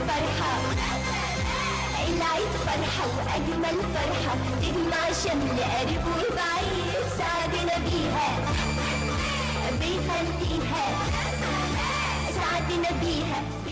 فرحة العيد فرحة وأجمل فرحة تجمع شمل قريب وبعيد سعدنا بيها بيخليها سعدنا بيها